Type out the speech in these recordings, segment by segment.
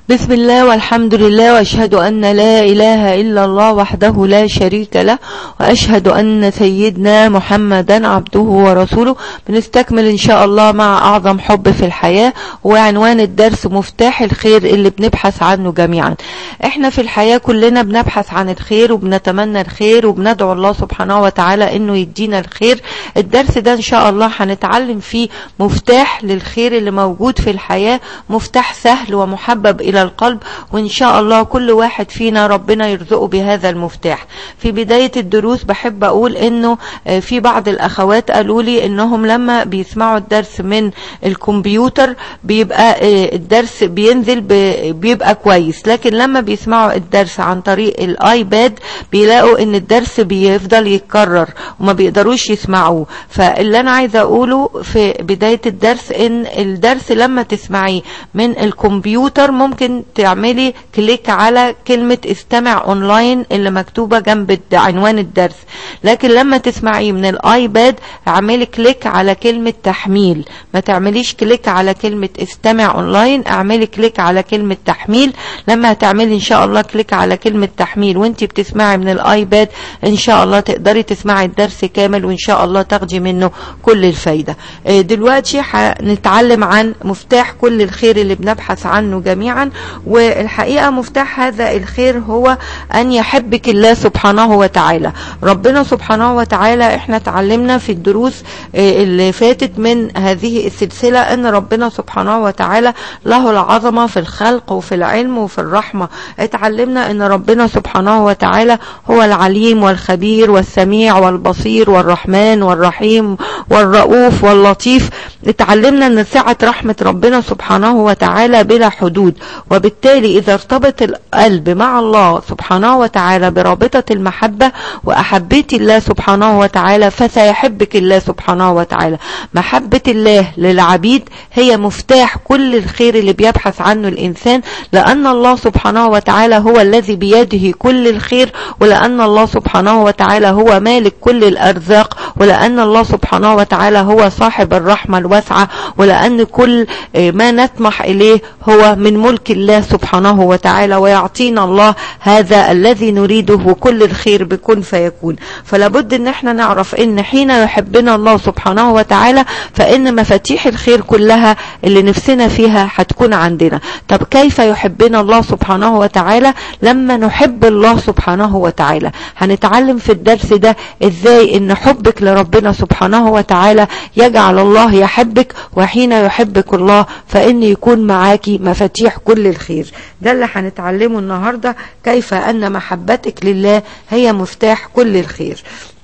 بسم الله والحمد لله واشهد ان لا اله الا الله وحده لا شريك له واشهد ان سيدنا محمدا عبده ورسوله بنستكمل ان شاء الله مع اعظم حب في الحياة وعنوان الدرس مفتاح الخير اللي بنبحث عنه جميعا احنا في الحياة كلنا بنبحث عن الخير وبنتمنى الخير وبندعو الله سبحانه وتعالى انه يدينا الخير الدرس ده ان شاء الله هنتعلم فيه مفتاح للخير اللي موجود في الحياة مفتاح سهل ومحبب الى القلب وان شاء الله كل واحد فينا ربنا يرزقه بهذا المفتاح في بداية الدروس بحب اقول انه في بعض الاخوات قالوا لي انهم لما بيسمعوا الدرس من الكمبيوتر بيبقى الدرس بينزل بيبقى كويس لكن لما بيسمعوا الدرس عن طريق الايباد بيلاقوا ان الدرس بيفضل يتكرر وما بيقدروش يسمعوه فاللي انا عايزه اقوله في بداية الدرس ان الدرس لما تسمعيه من الكمبيوتر ممكن تعملي كليك على كلمة استمع اونلاين اللي مكتوبة جنب عنوان الدرس لكن لما تسمعيه من الايباد اعملي كليك على كلمة تحميل ما تعمليش كليك على كلمة استمع اونلاين اعملي كليك على كلمة تحميل لما هتعملي ان شاء الله كليك على كلمة تحميل وانت بتسمعي من الايباد ان شاء الله تقدري تسمعي الدرس كامل وان شاء الله تاخدي منه كل الفايدة دلوقتي هنتعلم عن مفتاح كل الخير اللي بنبحث عنه جميعا والحقيقة مفتاح هذا الخير هو أن يحبك الله سبحانه وتعالى ربنا سبحانه وتعالى احنا تعلمنا في الدروس اللي فاتت من هذه السلسلة أن ربنا سبحانه وتعالى له العظمة في الخلق وفي العلم وفي الرحمة اتعلمنا أن ربنا سبحانه وتعالى هو العليم والخبير والسميع والبصير والرحمن والرحيم والرؤوف واللطيف اتعلمنا أن سعة رحمة ربنا سبحانه وتعالى بلا حدود وبالتالي إذا ارتبط القلب مع الله سبحانه وتعالى برابطة المحبة وأحبيت الله سبحانه وتعالى فسيحبك الله سبحانه وتعالى محبة الله للعبيد هي مفتاح كل الخير اللي بيبحث عنه الإنسان لأن الله سبحانه وتعالى هو الذي بيده كل الخير ولأن الله سبحانه وتعالى هو مالك كل الأرزاق ولأن الله سبحانه وتعالى هو صاحب الرحمة الواسعة ولأن كل ما نطمح إليه هو من ملك الله سبحانه وتعالى ويعطينا الله هذا الذي نريده وكل الخير بكون فيكون فلابد ان احنا نعرف ان حين يحبنا الله سبحانه وتعالى فان مفاتيح الخير كلها اللي نفسنا فيها هتكون عندنا طب كيف يحبنا الله سبحانه وتعالى لما نحب الله سبحانه وتعالى هنتعلم في الدرس ده ازاي ان حبك لربنا سبحانه وتعالى يجعل الله يحبك وحين يحبك الله فان يكون معاكي مفاتيح كل الخير ده اللي هنتعلمه النهاردة كيف أن محبتك لله هي مفتاح كل الخير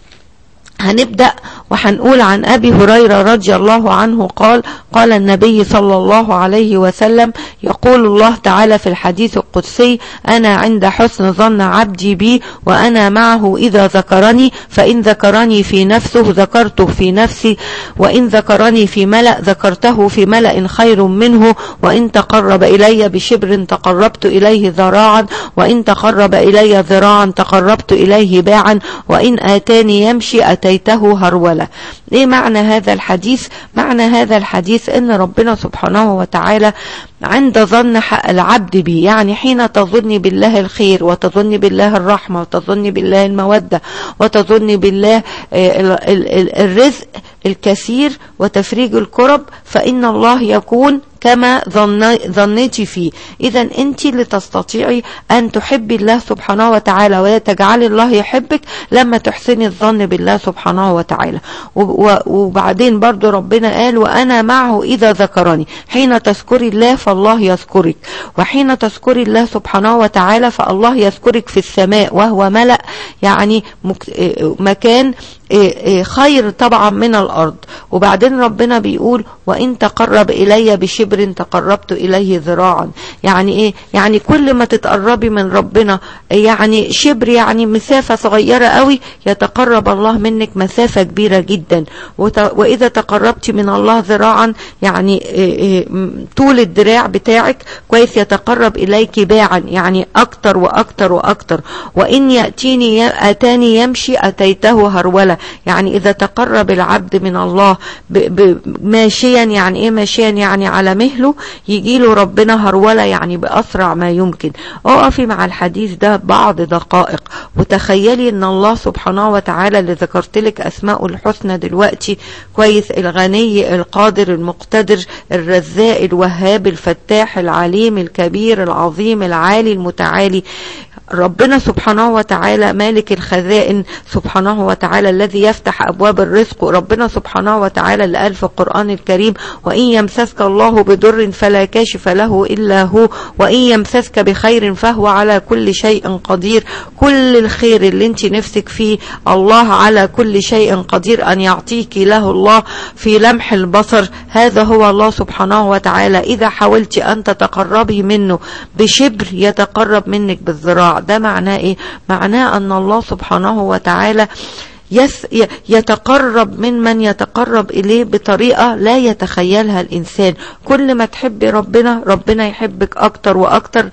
هنبدأ وهنقول عن أبي هريرة رضي الله عنه قال قال النبي صلى الله عليه وسلم يقول الله تعالى في الحديث القدسي أنا عند حسن ظن عبدي بي وأنا معه إذا ذكرني فإن ذكرني في نفسه ذكرته في نفسي وإن ذكرني في ملأ ذكرته في ملأ خير منه وإن تقرب إلي بشبر تقربت إليه ذراعا وإن تقرب إلي ذراعا تقربت إليه باعا وإن آتاني يمشي أتي أتيته هرولة ايه معنى هذا الحديث معنى هذا الحديث ان ربنا سبحانه وتعالى عند ظن العبد بي يعني حين تظني بالله الخير وتظني بالله الرحمة وتظني بالله المودة وتظني بالله الرزق الكثير وتفريج الكرب فإن الله يكون كما ظنيتي فيه إذا أنت اللي تستطيعي أن تحبي الله سبحانه وتعالى وتجعلي الله يحبك لما تحسني الظن بالله سبحانه وتعالى وبعدين برضو ربنا قال وأنا معه إذا ذكرني حين تذكري الله فالله يذكرك وحين تذكري الله سبحانه وتعالى فالله يذكرك في السماء وهو ملأ يعني مكان خير طبعا من الأرض وبعدين ربنا بيقول وإن تقرب إلي بشبر تقربت إليه ذراعا يعني إيه يعني كل ما تتقربي من ربنا يعني شبر يعني مسافة صغيرة قوي يتقرب الله منك مسافة كبيرة جدا وإذا تقربت من الله ذراعا يعني طول الدراع بتاعك كويس يتقرب إليك باعا يعني أكتر وأكتر وأكتر وإن يأتيني أتاني يمشي أتيته هرولة يعني إذا تقرب العبد من الله ب ب ماشيا يعني إيه ماشيا يعني على مهله يجيله ربنا هرولة يعني بأسرع ما يمكن اقفي مع الحديث ده بعض دقائق وتخيلي ان الله سبحانه وتعالى اللي ذكرت لك اسماءه الحسنى دلوقتي كويس الغني القادر المقتدر الرزاق الوهاب الفتاح العليم الكبير العظيم العالي المتعالي ربنا سبحانه وتعالى مالك الخزائن سبحانه وتعالى الذي يفتح أبواب الرزق ربنا سبحانه وتعالى اللي قال في القرآن الكريم وإن يمسسك الله بضر فلا كاشف له إلا هو وإن يمسسك بخير فهو على كل شيء قدير كل الخير اللي انت نفسك فيه الله على كل شيء قدير أن يعطيك له الله في لمح البصر هذا هو الله سبحانه وتعالى إذا حاولت أن تتقربي منه بشبر يتقرب منك بالذراع ده معناه ايه معناه ان الله سبحانه وتعالى يس يتقرب من من يتقرب إليه بطريقة لا يتخيلها الإنسان كل ما تحبي ربنا ربنا يحبك أكتر وأكتر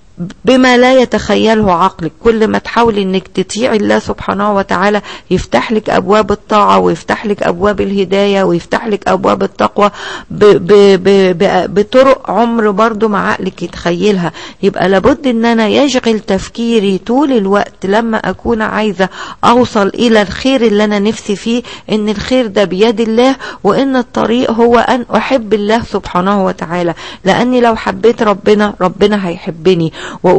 بما لا يتخيله عقلك كل ما تحاولي انك تطيعي الله سبحانه وتعالى يفتح لك ابواب الطاعة ويفتح لك ابواب الهداية ويفتح لك ابواب التقوى ب ب ب بطرق عمر برضو ما عقلك يتخيلها يبقى لابد ان انا يشغل تفكيري طول الوقت لما اكون عايزة اوصل الى الخير اللي انا نفسي فيه ان الخير ده بيد الله وان الطريق هو ان احب الله سبحانه وتعالى لاني لو حبيت ربنا ربنا هيحبني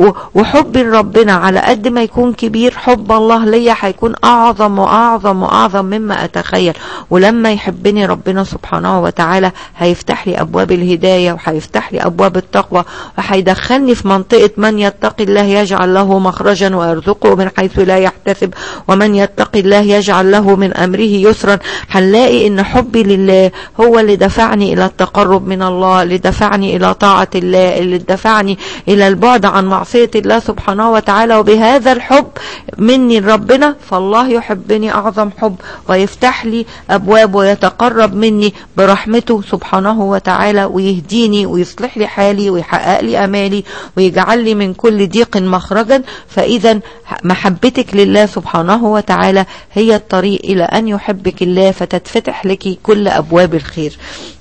وحبي لربنا على قد ما يكون كبير حب الله ليا هيكون اعظم واعظم واعظم مما اتخيل ولما يحبني ربنا سبحانه وتعالى هيفتح لي ابواب الهدايه وهيفتح لي ابواب التقوى وهيدخلني في منطقه من يتقي الله يجعل له مخرجا ويرزقه من حيث لا يحتسب ومن يتقي الله يجعل له من امره يسرا هنلاقي ان حبي لله هو اللي دفعني الى التقرب من الله اللي دفعني الى طاعه الله اللي دفعني الى البعد عن معصية الله سبحانه وتعالى وبهذا الحب مني لربنا فالله يحبني أعظم حب ويفتح لي أبواب ويتقرب مني برحمته سبحانه وتعالى ويهديني ويصلح لي حالي ويحقق لي أمالي ويجعل لي من كل ضيق مخرجا فإذا محبتك لله سبحانه وتعالى هي الطريق إلى أن يحبك الله فتتفتح لك كل أبواب الخير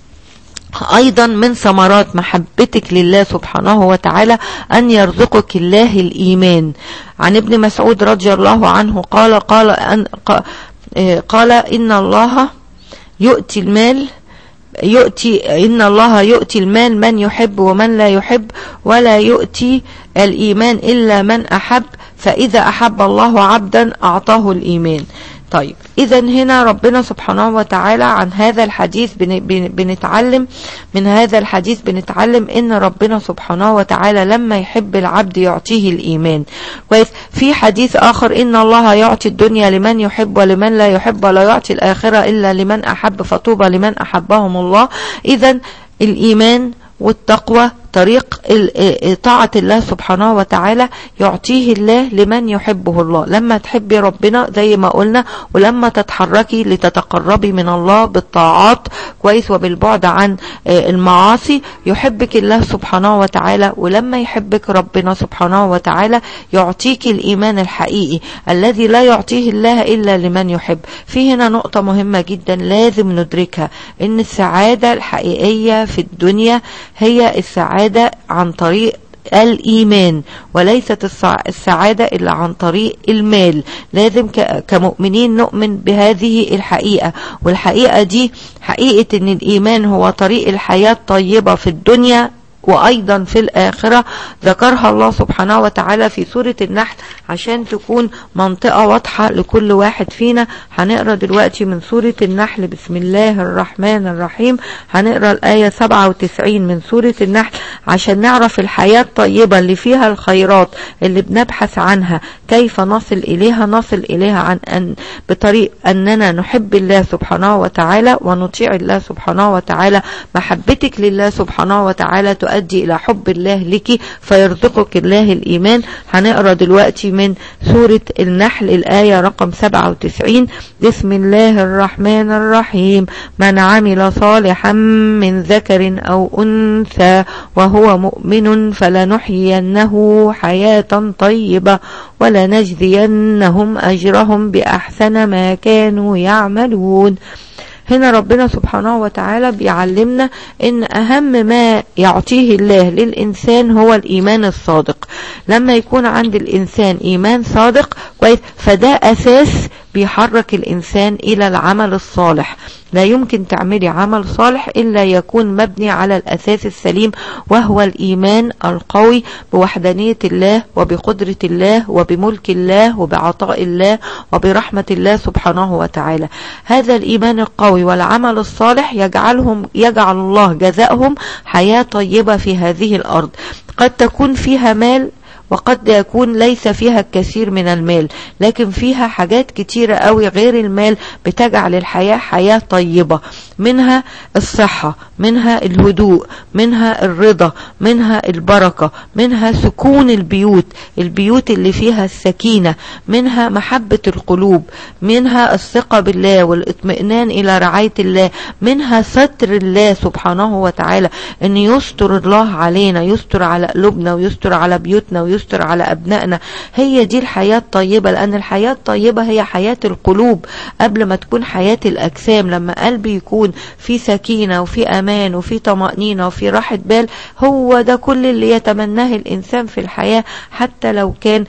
ايضا من ثمرات محبتك لله سبحانه وتعالى ان يرزقك الله الايمان عن ابن مسعود رضي الله عنه قال قال ان قال ان الله يؤتي المال يؤتي إن الله يؤتي المال من يحب ومن لا يحب ولا يؤتي الإيمان إلا من أحب فإذا أحب الله عبدا أعطاه الإيمان طيب اذا هنا ربنا سبحانه وتعالى عن هذا الحديث بن بن بنتعلم من هذا الحديث بنتعلم ان ربنا سبحانه وتعالى لما يحب العبد يعطيه الايمان كويس في حديث اخر ان الله يعطي الدنيا لمن يحب ولمن لا يحب ولا يعطي الاخره الا لمن احب فطوبى لمن احبهم الله اذا الايمان والتقوى طريق طاعة الله سبحانه وتعالى يعطيه الله لمن يحبه الله لما تحبي ربنا زي ما قلنا ولما تتحركي لتتقربي من الله بالطاعات كويس وبالبعد عن المعاصي يحبك الله سبحانه وتعالى ولما يحبك ربنا سبحانه وتعالى يعطيك الإيمان الحقيقي الذي لا يعطيه الله إلا لمن يحب في هنا نقطة مهمة جدا لازم ندركها إن السعادة الحقيقية في الدنيا هي السعادة السعادة عن طريق الإيمان وليست السعادة إلا عن طريق المال لازم كمؤمنين نؤمن بهذه الحقيقة والحقيقة دي حقيقة أن الإيمان هو طريق الحياة الطيبة في الدنيا وأيضا في الآخرة ذكرها الله سبحانه وتعالى في سورة النحل عشان تكون منطقة واضحة لكل واحد فينا هنقرأ دلوقتي من سورة النحل بسم الله الرحمن الرحيم هنقرأ الآية 97 من سورة النحل عشان نعرف الحياة الطيبة اللي فيها الخيرات اللي بنبحث عنها كيف نصل إليها نصل إليها عن أن بطريق أننا نحب الله سبحانه وتعالى ونطيع الله سبحانه وتعالى محبتك لله سبحانه وتعالى تؤدي إلى حب الله لك فيرزقك الله الإيمان هنقرأ دلوقتي من سورة النحل الآية رقم 97 بسم الله الرحمن الرحيم من عمل صالحا من ذكر أو أنثى وهو مؤمن فلنحيينه حياة طيبة ولنجزينهم أجرهم بأحسن ما كانوا يعملون هنا ربنا سبحانه وتعالى بيعلمنا ان اهم ما يعطيه الله للانسان هو الايمان الصادق لما يكون عند الانسان ايمان صادق كويس فده اساس بيحرك الانسان الى العمل الصالح لا يمكن تعملي عمل صالح إلا يكون مبني على الأساس السليم وهو الإيمان القوي بوحدانية الله وبقدرة الله وبملك الله وبعطاء الله وبرحمة الله سبحانه وتعالى هذا الإيمان القوي والعمل الصالح يجعلهم يجعل الله جزاءهم حياة طيبة في هذه الأرض قد تكون فيها مال وقد يكون ليس فيها الكثير من المال لكن فيها حاجات كتيرة قوي غير المال بتجعل الحياة حياة طيبة منها الصحة منها الهدوء منها الرضا منها البركة منها سكون البيوت البيوت اللي فيها السكينة منها محبة القلوب منها الثقة بالله والاطمئنان إلى رعاية الله منها ستر الله سبحانه وتعالى أن يستر الله علينا يستر على قلوبنا ويستر على بيوتنا ويستر على أبنائنا هي دي الحياة الطيبة لأن الحياة الطيبة هي حياة القلوب قبل ما تكون حياة الأجسام لما قلبي يكون في سكينة وفي أمان وفي طمأنينة وفي راحة بال هو ده كل اللي يتمناه الإنسان في الحياة حتى لو كان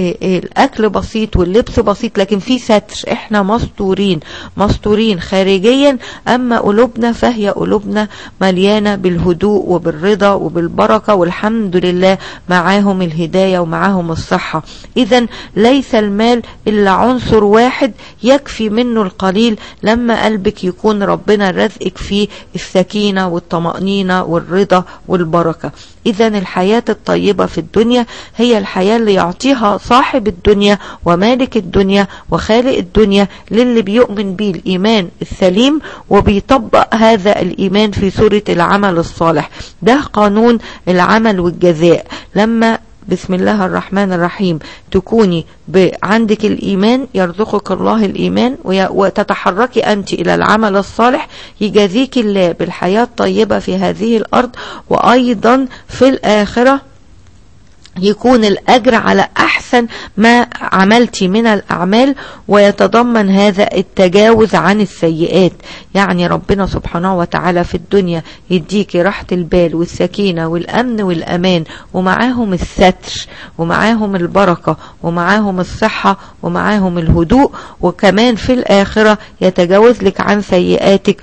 الاكل بسيط واللبس بسيط لكن في ستر احنا مستورين مستورين خارجيا اما قلوبنا فهي قلوبنا مليانه بالهدوء وبالرضا وبالبركه والحمد لله معاهم الهدايه ومعاهم الصحه اذا ليس المال الا عنصر واحد يكفي منه القليل لما قلبك يكون ربنا رزقك فيه السكينه والطمانينه والرضا والبركه اذا الحياه الطيبه في الدنيا هي الحياه اللي يعطيها صاحب الدنيا ومالك الدنيا وخالق الدنيا للي بيؤمن به الإيمان السليم وبيطبق هذا الإيمان في سورة العمل الصالح ده قانون العمل والجزاء لما بسم الله الرحمن الرحيم تكوني عندك الإيمان يرزقك الله الإيمان وتتحركي أنت إلى العمل الصالح يجازيك الله بالحياة الطيبة في هذه الأرض وأيضا في الآخرة يكون الأجر على أحسن ما عملت من الأعمال ويتضمن هذا التجاوز عن السيئات يعني ربنا سبحانه وتعالى في الدنيا يديك راحة البال والسكينة والأمن والأمان ومعاهم الستر ومعاهم البركة ومعاهم الصحة ومعاهم الهدوء وكمان في الآخرة يتجاوز لك عن سيئاتك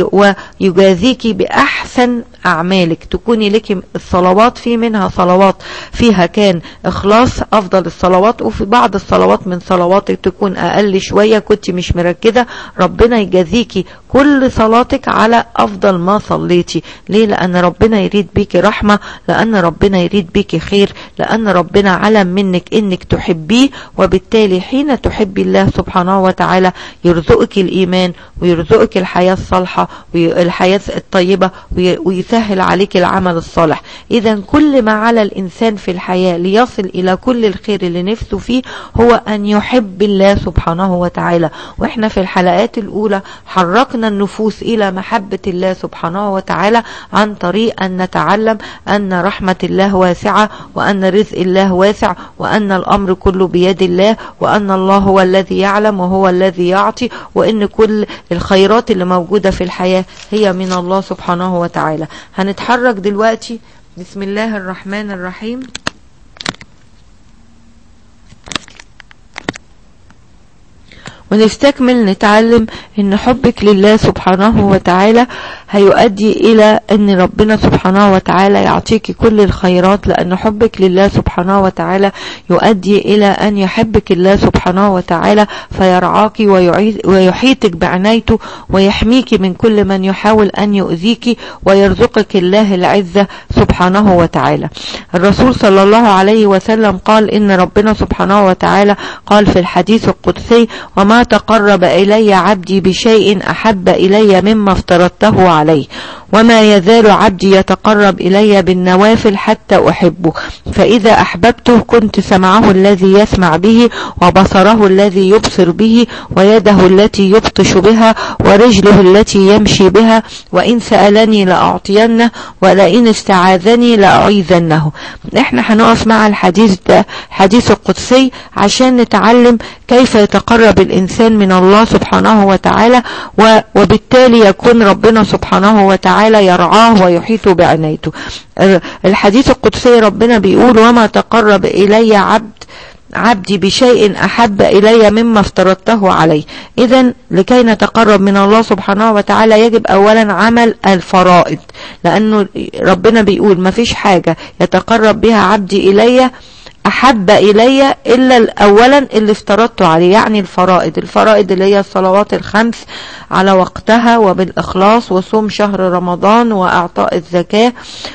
ويجازيك بأحسن أعمالك تكوني لك الصلوات في منها صلوات فيها كان إخلاص أفضل الصلوات وفي بعض الصلوات من صلواتك تكون أقل شوية كنت مش مركزة ربنا يجازيكي كل صلاتك على أفضل ما صليتي ليه لأن ربنا يريد بيك رحمة لأن ربنا يريد بيك خير لأن ربنا علم منك إنك تحبيه وبالتالي حين تحبي الله سبحانه وتعالى يرزقك الإيمان ويرزقك الحياة الصالحة والحياة الطيبة ويسهل عليك العمل الصالح إذا كل ما على الإنسان في الحياة ليصل إلى كل الخير اللي نفسه فيه هو أن يحب الله سبحانه وتعالى وإحنا في الحلقات الأولى حركنا النفوس إلى محبة الله سبحانه وتعالى عن طريق أن نتعلم أن رحمة الله واسعة وأن رزق الله واسع وأن الأمر كله بيد الله وأن الله هو الذي يعلم وهو الذي يعطي وأن كل الخيرات اللي موجودة في الحياة هي من الله سبحانه وتعالى هنتحرك دلوقتي بسم الله الرحمن الرحيم ونستكمل نتعلم ان حبك لله سبحانه وتعالى هيؤدي الى ان ربنا سبحانه وتعالى يعطيك كل الخيرات لان حبك لله سبحانه وتعالى يؤدي الى ان يحبك الله سبحانه وتعالى فيرعاك ويحيطك بعنايته ويحميك من كل من يحاول ان يؤذيك ويرزقك الله العزة سبحانه وتعالى الرسول صلى الله عليه وسلم قال ان ربنا سبحانه وتعالى قال في الحديث القدسي وما تقرب إلي عبدي بشيء أحب إلي مما افترضته عليه وما يزال عبدي يتقرب إلي بالنوافل حتى أحبه فإذا أحببته كنت سمعه الذي يسمع به وبصره الذي يبصر به ويده التي يبطش بها ورجله التي يمشي بها وإن سألني لأعطينه ولئن استعاذني لأعيذنه احنا هنقف مع الحديث ده حديث القدسي عشان نتعلم كيف يتقرب الإنسان من الله سبحانه وتعالى وبالتالي يكون ربنا سبحانه وتعالى يرعاه ويحيط بعنايته الحديث القدسي ربنا بيقول وما تقرب إلي عبد عبدي بشيء أحب إلي مما افترضته عليه إذا لكي نتقرب من الله سبحانه وتعالى يجب أولا عمل الفرائض لأنه ربنا بيقول ما فيش حاجة يتقرب بها عبدي إلي أحب إلي إلا أولا اللي افترضته عليه يعني الفرائض الفرائض اللي هي الصلوات الخمس على وقتها وبالإخلاص وصوم شهر رمضان وأعطاء الزكاة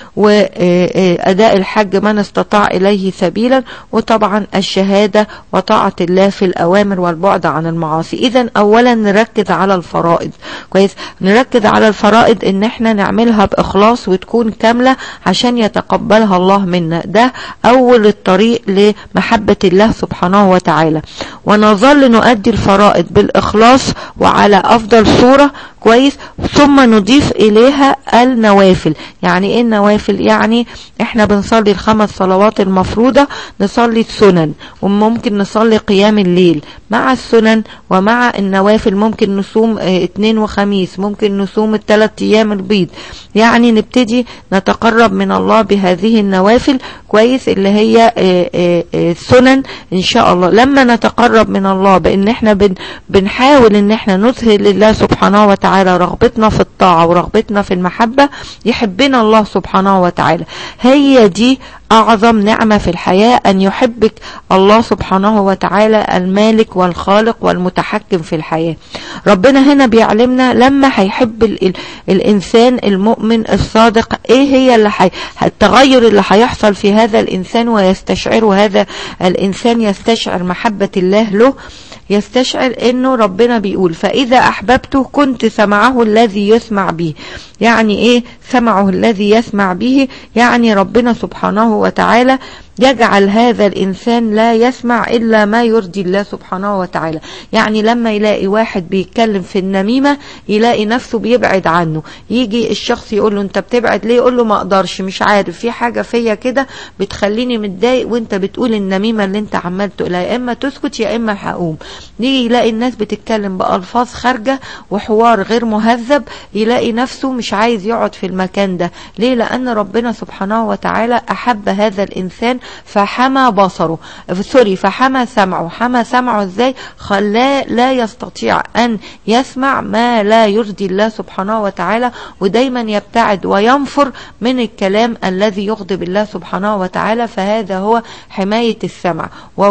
وأداء الحج من استطاع إليه سبيلا وطبعا الشهادة وطاعة الله في الأوامر والبعد عن المعاصي إذا أولا نركز على الفرائض كويس نركز على الفرائض إن احنا نعملها بإخلاص وتكون كاملة عشان يتقبلها الله منا ده أول الطريق لمحبة الله سبحانه وتعالى ونظل نؤدي الفرائض بالإخلاص وعلى أفضل صورة كويس ثم نضيف إليها النوافل يعني إيه النوافل يعني إحنا بنصلي الخمس صلوات المفروضة نصلي السنن وممكن نصلي قيام الليل مع السنن ومع النوافل ممكن نصوم اه اتنين وخميس ممكن نصوم الثلاث أيام البيض يعني نبتدي نتقرب من الله بهذه النوافل كويس اللي هي اه اه سنن إن شاء الله لما نتقرب من الله بإن إحنا بن بنحاول إن إحنا نظهر لله سبحانه وتعالى وتعالى رغبتنا في الطاعة ورغبتنا في المحبة يحبنا الله سبحانه وتعالى هي دي أعظم نعمة في الحياة أن يحبك الله سبحانه وتعالى المالك والخالق والمتحكم في الحياة ربنا هنا بيعلمنا لما هيحب ال ال الإنسان المؤمن الصادق إيه هي اللي حي التغير اللي هيحصل في هذا الإنسان ويستشعر هذا الإنسان يستشعر محبة الله له يستشعر انه ربنا بيقول فاذا احببته كنت سمعه الذي يسمع به يعني ايه سمعه الذي يسمع به يعني ربنا سبحانه وتعالى يجعل هذا الإنسان لا يسمع إلا ما يرضي الله سبحانه وتعالى يعني لما يلاقي واحد بيتكلم في النميمة يلاقي نفسه بيبعد عنه يجي الشخص يقول له انت بتبعد ليه يقول له ما اقدرش مش عارف في حاجة فيا كده بتخليني متضايق وانت بتقول النميمة اللي انت عمال تقولها يا اما تسكت يا اما هقوم نيجي يلاقي الناس بتتكلم بألفاظ خارجة وحوار غير مهذب يلاقي نفسه مش عايز يقعد في المكان ده ليه لأن ربنا سبحانه وتعالى أحب هذا الإنسان فحمى بصره سوري فحمى سمعه حمى سمعه ازاي خلاه لا يستطيع أن يسمع ما لا يرضي الله سبحانه وتعالى ودايما يبتعد وينفر من الكلام الذي يغضب الله سبحانه وتعالى فهذا هو حماية السمع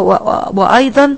وأيضا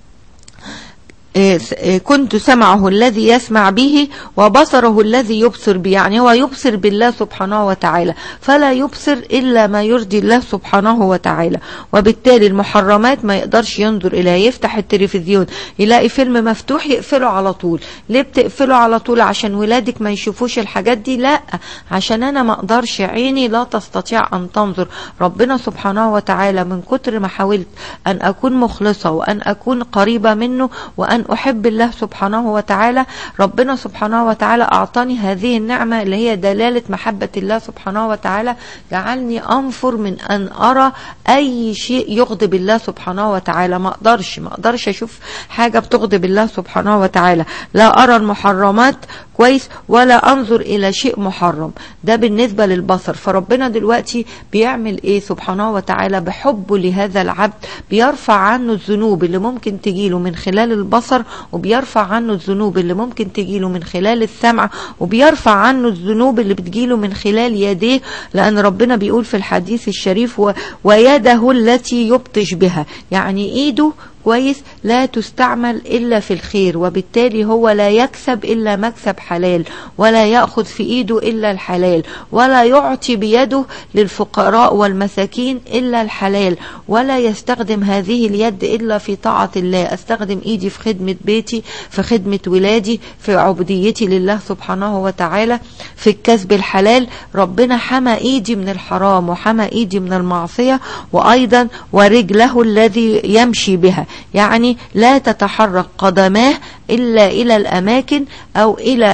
كنت سمعه الذي يسمع به وبصره الذي يبصر به يعني هو يبصر بالله سبحانه وتعالى فلا يبصر إلا ما يرضي الله سبحانه وتعالى وبالتالي المحرمات ما يقدرش ينظر إليها يفتح التلفزيون يلاقي فيلم مفتوح يقفله على طول ليه بتقفله على طول عشان ولادك ما يشوفوش الحاجات دي لا عشان أنا ما أقدرش عيني لا تستطيع أن تنظر ربنا سبحانه وتعالى من كتر ما حاولت أن أكون مخلصة وأن أكون قريبة منه وأن أن أحب الله سبحانه وتعالى ربنا سبحانه وتعالى أعطاني هذه النعمة اللي هي دلالة محبة الله سبحانه وتعالى جعلني أنفر من أن أرى أي شيء يغضب الله سبحانه وتعالى ما أقدرش ما أقدرش أشوف حاجة بتغضب الله سبحانه وتعالى لا أرى المحرمات كويس ولا أنظر إلى شيء محرم ده بالنسبة للبصر فربنا دلوقتي بيعمل إيه سبحانه وتعالى بحبه لهذا العبد بيرفع عنه الذنوب اللي ممكن تجيله من خلال البصر وبيرفع عنه الذنوب اللي ممكن تجيله من خلال السمع وبيرفع عنه الذنوب اللي بتجيله من خلال يديه لأن ربنا بيقول في الحديث الشريف و... ويده التي يبطش بها يعني إيده كويس لا تستعمل إلا في الخير وبالتالي هو لا يكسب إلا مكسب حلال ولا يأخذ في إيده إلا الحلال ولا يعطي بيده للفقراء والمساكين إلا الحلال ولا يستخدم هذه اليد إلا في طاعة الله أستخدم إيدي في خدمة بيتي في خدمة ولادي في عبوديتي لله سبحانه وتعالى في الكسب الحلال ربنا حمى إيدي من الحرام وحمى إيدي من المعصية وأيضا ورجله الذي يمشي بها يعني لا تتحرك قدماه إلا إلى الأماكن أو إلى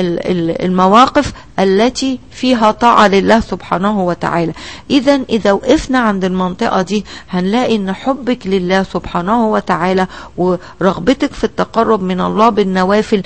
المواقف التي فيها طاعة لله سبحانه وتعالى إذا إذا وقفنا عند المنطقة دي هنلاقي أن حبك لله سبحانه وتعالى ورغبتك في التقرب من الله بالنوافل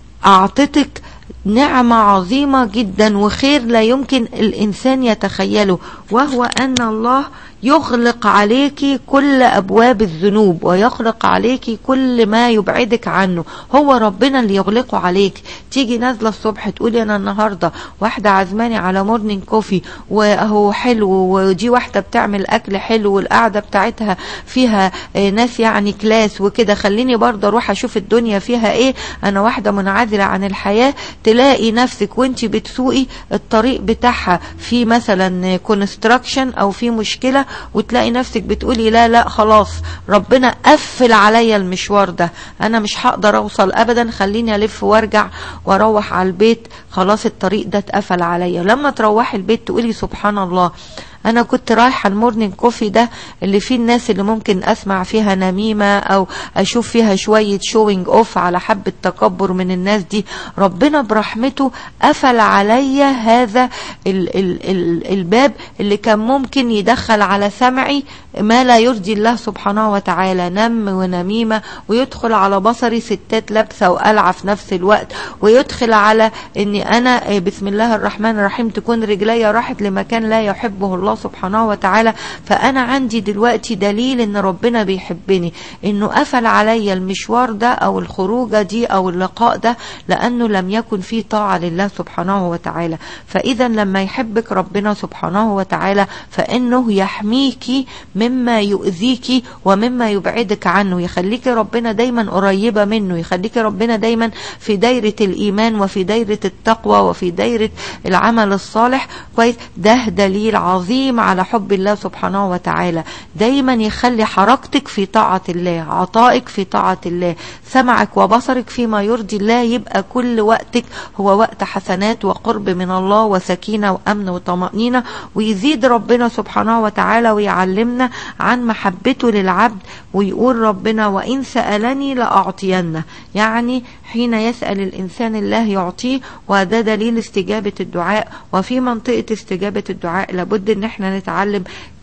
أعطتك نعمة عظيمة جدا وخير لا يمكن الإنسان يتخيله وهو أن الله يغلق عليك كل أبواب الذنوب ويغلق عليك كل ما يبعدك عنه هو ربنا اللي يغلقه عليك تيجي نازلة الصبح تقولي أنا النهاردة واحدة عزماني على مورنينج كوفي وهو حلو ودي واحدة بتعمل أكل حلو والقعدة بتاعتها فيها ناس يعني كلاس وكده خليني برضه أروح أشوف الدنيا فيها إيه أنا واحدة منعزلة عن الحياة تلاقي نفسك وانت بتسوقي الطريق بتاعها في مثلا كونستراكشن أو في مشكلة وتلاقي نفسك بتقولي لا لا خلاص ربنا قفل عليا المشوار ده انا مش هقدر اوصل ابدا خليني الف وارجع واروح على البيت خلاص الطريق ده اتقفل عليا لما تروحي البيت تقولي سبحان الله انا كنت رايحه المورنينج كوفي ده اللي فيه الناس اللي ممكن اسمع فيها نميمه او اشوف فيها شويه شوينج اوف على حبه تكبر من الناس دي ربنا برحمته قفل عليا هذا ال ال ال الباب اللي كان ممكن يدخل على سمعي ما لا يرضي الله سبحانه وتعالى نم ونميمه ويدخل على بصري ستات لابسه وقلعه في نفس الوقت ويدخل على اني انا بسم الله الرحمن الرحيم تكون رجليا راحت لمكان لا يحبه الله سبحانه وتعالى فانا عندي دلوقتي دليل ان ربنا بيحبني انه قفل عليا المشوار ده او الخروجه دي او اللقاء ده لانه لم يكن فيه طاعه لله سبحانه وتعالى فاذا لما يحبك ربنا سبحانه وتعالى فانه يحميكي مما يؤذيك ومما يبعدك عنه يخليك ربنا دايما قريبة منه يخليك ربنا دايما في دايرة الإيمان وفي دايرة التقوى وفي دايرة العمل الصالح كويس ده دليل عظيم على حب الله سبحانه وتعالى دايما يخلي حركتك في طاعة الله عطائك في طاعة الله سمعك وبصرك فيما يرضي الله يبقى كل وقتك هو وقت حسنات وقرب من الله وسكينة وأمن وطمأنينة ويزيد ربنا سبحانه وتعالى ويعلمنا عن محبته للعبد ويقول ربنا وإن سألني لأعطينه يعني حين يسأل الإنسان الله يعطيه وده دليل استجابة الدعاء وفي منطقة استجابة الدعاء لابد ان احنا نتعلم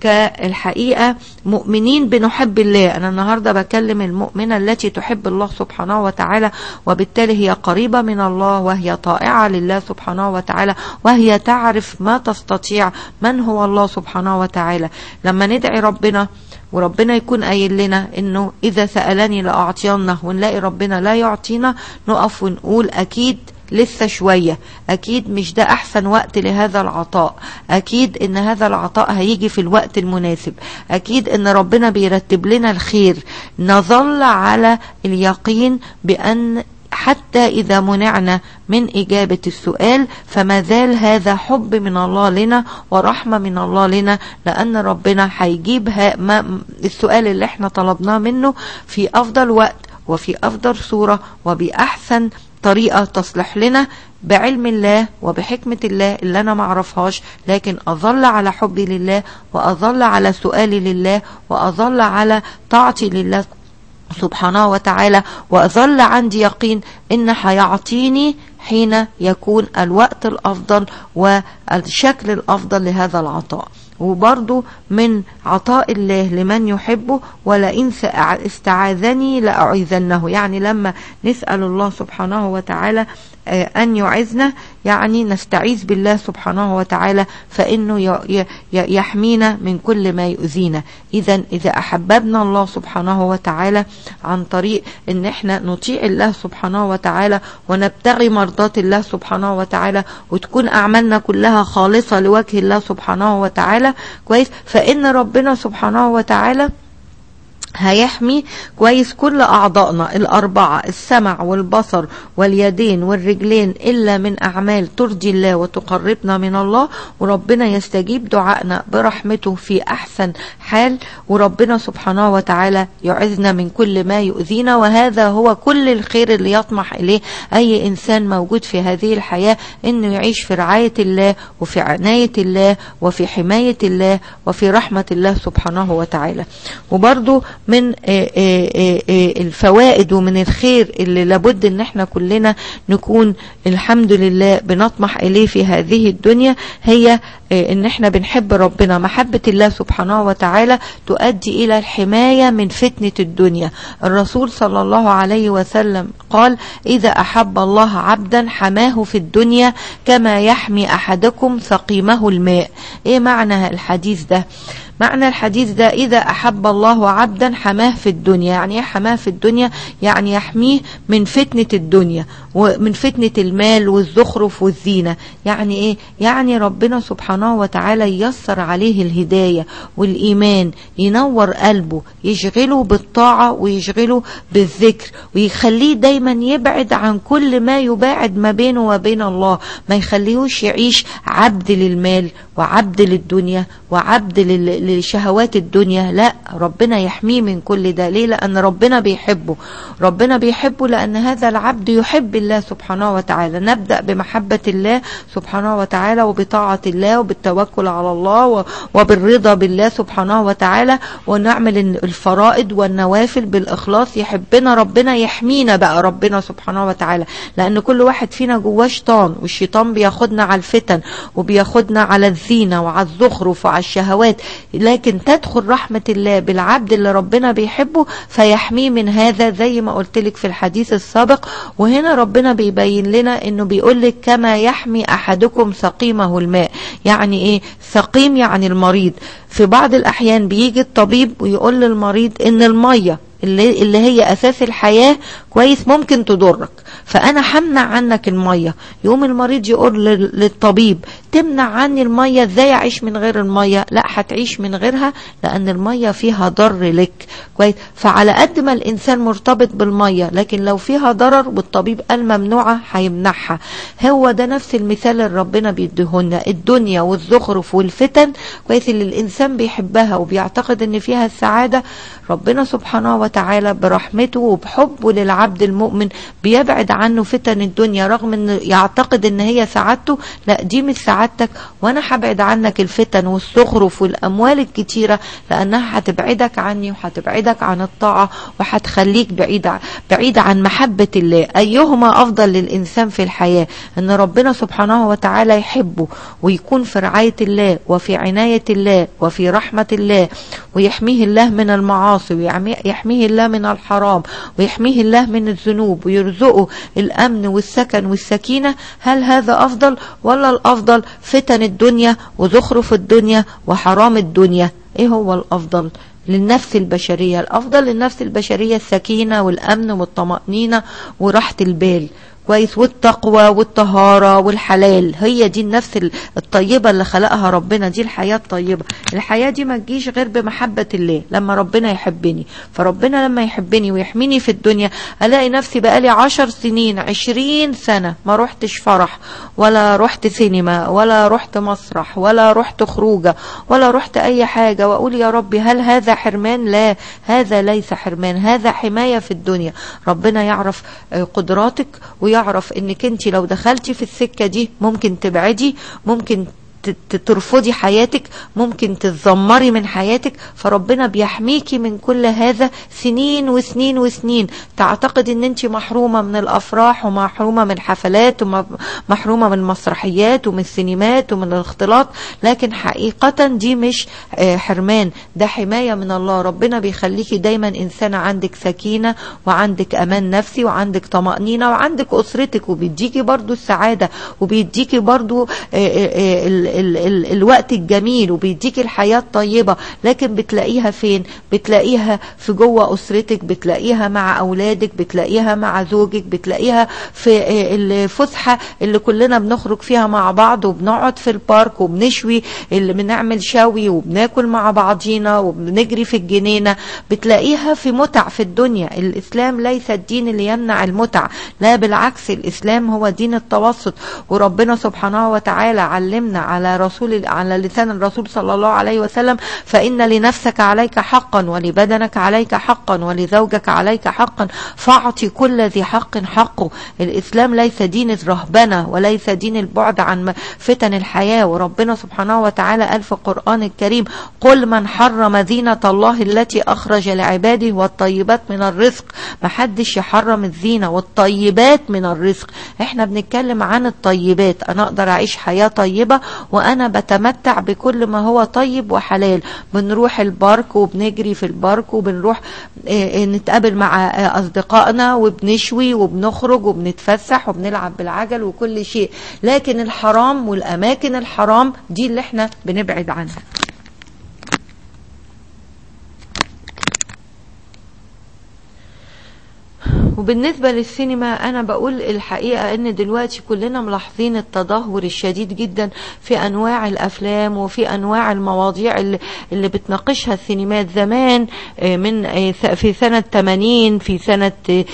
كالحقيقة مؤمنين بنحب الله أنا النهاردة بكلم المؤمنة التي تحب الله سبحانه وتعالى وبالتالي هي قريبة من الله وهي طائعة لله سبحانه وتعالى وهي تعرف ما تستطيع من هو الله سبحانه وتعالى لما ندعي ربنا وربنا يكون قايل لنا انه اذا سألني لأعطينه ونلاقي ربنا لا يعطينا نقف ونقول اكيد لسه شوية أكيد مش ده أحسن وقت لهذا العطاء أكيد إن هذا العطاء هيجي في الوقت المناسب أكيد إن ربنا بيرتب لنا الخير نظل على اليقين بأن حتى إذا منعنا من إجابة السؤال فما زال هذا حب من الله لنا ورحمة من الله لنا لأن ربنا هيجيب السؤال اللي احنا طلبناه منه في أفضل وقت وفي أفضل صورة وبأحسن طريقة تصلح لنا بعلم الله وبحكمة الله اللي أنا معرفهاش لكن أظل على حبي لله وأظل على سؤالي لله وأظل على طاعتي لله سبحانه وتعالى وأظل عندي يقين إن هيعطيني حين يكون الوقت الأفضل والشكل الأفضل لهذا العطاء وبرضو من عطاء الله لمن يحبه ولئن استعاذني لأعيذنه يعني لما نسأل الله سبحانه وتعالى أن يعزنا يعني نستعيذ بالله سبحانه وتعالى فإنه يحمينا من كل ما يؤذينا إذا إذا أحببنا الله سبحانه وتعالى عن طريق إن إحنا نطيع الله سبحانه وتعالى ونبتغي مرضات الله سبحانه وتعالى وتكون أعمالنا كلها خالصة لوجه الله سبحانه وتعالى كويس فإن ربنا سبحانه وتعالى هيحمي كويس كل أعضائنا الأربعة السمع والبصر واليدين والرجلين إلا من أعمال ترضي الله وتقربنا من الله وربنا يستجيب دعائنا برحمته في أحسن حال وربنا سبحانه وتعالى يعزنا من كل ما يؤذينا وهذا هو كل الخير اللي يطمح إليه أي إنسان موجود في هذه الحياة إنه يعيش في رعاية الله وفي عناية الله وفي حماية الله وفي رحمة الله سبحانه وتعالى وبرضو من الفوائد ومن الخير اللي لابد ان احنا كلنا نكون الحمد لله بنطمح اليه في هذه الدنيا هي ان احنا بنحب ربنا محبة الله سبحانه وتعالى تؤدي الى الحماية من فتنة الدنيا الرسول صلى الله عليه وسلم قال اذا احب الله عبدا حماه في الدنيا كما يحمي احدكم سقيمه الماء ايه معنى الحديث ده معنى الحديث ده إذا أحب الله عبدا حماه في الدنيا يعني ايه حماه في الدنيا يعني يحميه من فتنة الدنيا ومن فتنة المال والزخرف والزينة يعني إيه يعني ربنا سبحانه وتعالى ييسر عليه الهداية والإيمان ينور قلبه يشغله بالطاعة ويشغله بالذكر ويخليه دايما يبعد عن كل ما يباعد ما بينه وبين الله ما يخليهوش يعيش عبد للمال وعبد للدنيا وعبد لشهوات الدنيا لا ربنا يحميه من كل ده ليه لأن ربنا بيحبه ربنا بيحبه لأن هذا العبد يحب الله سبحانه وتعالى نبدأ بمحبة الله سبحانه وتعالى وبطاعة الله وبالتوكل على الله وبالرضا بالله سبحانه وتعالى ونعمل الفرائض والنوافل بالإخلاص يحبنا ربنا يحمينا بقى ربنا سبحانه وتعالى لأن كل واحد فينا جواه شيطان والشيطان بياخدنا على الفتن وبياخدنا على الزينة وعلى الزخرف وعلى الشهوات لكن تدخل رحمة الله بالعبد اللي ربنا بيحبه فيحميه من هذا زي ما قلت لك في الحديث السابق وهنا ربنا بيبين لنا انه بيقول لك كما يحمي احدكم سقيمه الماء يعني ايه سقيم يعني المريض في بعض الاحيان بيجي الطبيب ويقول للمريض ان الميه اللي, اللي هي اساس الحياة كويس ممكن تضرك فانا همنع عنك المية يقوم المريض يقول للطبيب تمنع عني المية ازاي اعيش من غير المية لا هتعيش من غيرها لان المية فيها ضر لك كويس فعلى قد ما الانسان مرتبط بالمية لكن لو فيها ضرر والطبيب قال ممنوعة هيمنعها هو ده نفس المثال اللي ربنا بيديهولنا الدنيا والزخرف والفتن كويس اللي الانسان بيحبها وبيعتقد ان فيها السعادة ربنا سبحانه وتعالى برحمته وبحبه للعبد المؤمن بيبعد عنه فتن الدنيا رغم انه يعتقد ان هي سعادته لا دي مش سعادتك وانا هبعد عنك الفتن والزخرف والاموال الكتيرة لانها هتبعدك عني وهتبعدك عن الطاعة وهتخليك بعيد بعيد عن محبة الله ايهما افضل للانسان في الحياة ان ربنا سبحانه وتعالى يحبه ويكون في رعاية الله وفي عناية الله وفي رحمة الله ويحميه الله من المعاصي ويحميه الله من الحرام ويحميه الله من الذنوب ويرزقه الأمن والسكن والسكينة هل هذا أفضل ولا الأفضل فتن الدنيا وزخرف الدنيا وحرام الدنيا ايه هو الأفضل للنفس البشرية الأفضل للنفس البشرية السكينة والأمن والطمأنينة وراحة البال كويس والتقوى والطهارة والحلال هي دي النفس الطيبة اللي خلقها ربنا دي الحياة الطيبة الحياة دي ما تجيش غير بمحبة الله لما ربنا يحبني فربنا لما يحبني ويحميني في الدنيا ألاقي نفسي بقالي عشر سنين عشرين سنة ما رحتش فرح ولا رحت سينما ولا رحت مسرح ولا رحت خروجة ولا رحت أي حاجة وأقول يا ربي هل هذا حرمان لا هذا ليس حرمان هذا حماية في الدنيا ربنا يعرف قدراتك ويعرف انك انت لو دخلتي في السكة دي ممكن تبعدي ممكن ترفضي حياتك ممكن تتذمري من حياتك فربنا بيحميكي من كل هذا سنين وسنين وسنين تعتقد ان انت محرومة من الافراح ومحرومة من حفلات ومحرومة من مسرحيات ومن سينمات ومن الاختلاط لكن حقيقة دي مش حرمان ده حماية من الله ربنا بيخليكي دايما انسانة عندك سكينة وعندك امان نفسي وعندك طمأنينة وعندك اسرتك وبيديكي برضو السعادة وبيديكي برضو ال ال الوقت الجميل وبيديك الحياة الطيبة لكن بتلاقيها فين بتلاقيها في جوه أسرتك بتلاقيها مع أولادك بتلاقيها مع زوجك بتلاقيها في آه، الفسحة اللي كلنا بنخرج فيها مع بعض وبنقعد في البارك وبنشوي اللي بنعمل شوي وبناكل مع بعضينا وبنجري في الجنينة بتلاقيها في متع في الدنيا الإسلام ليس الدين اللي يمنع المتع لا بالعكس الإسلام هو دين التوسط وربنا سبحانه وتعالى علمنا على رسول على لسان الرسول صلى الله عليه وسلم فإن لنفسك عليك حقا ولبدنك عليك حقا ولزوجك عليك حقا فاعطي كل ذي حق حقه الإسلام ليس دين الرهبنة وليس دين البعد عن فتن الحياة وربنا سبحانه وتعالى قال في القرآن الكريم قل من حرم زينة الله التي أخرج لعباده والطيبات من الرزق محدش يحرم الزينة والطيبات من الرزق احنا بنتكلم عن الطيبات انا اقدر اعيش حياة طيبة وانا بتمتع بكل ما هو طيب وحلال بنروح البارك وبنجري في البارك وبنروح اه نتقابل مع اه اصدقائنا وبنشوي وبنخرج وبنتفسح وبنلعب بالعجل وكل شيء لكن الحرام والاماكن الحرام دي اللي احنا بنبعد عنها وبالنسبة للسينما أنا بقول الحقيقة أن دلوقتي كلنا ملاحظين التدهور الشديد جدا في أنواع الأفلام وفي أنواع المواضيع اللي, اللي بتناقشها السينمات زمان من في سنة 80 في سنة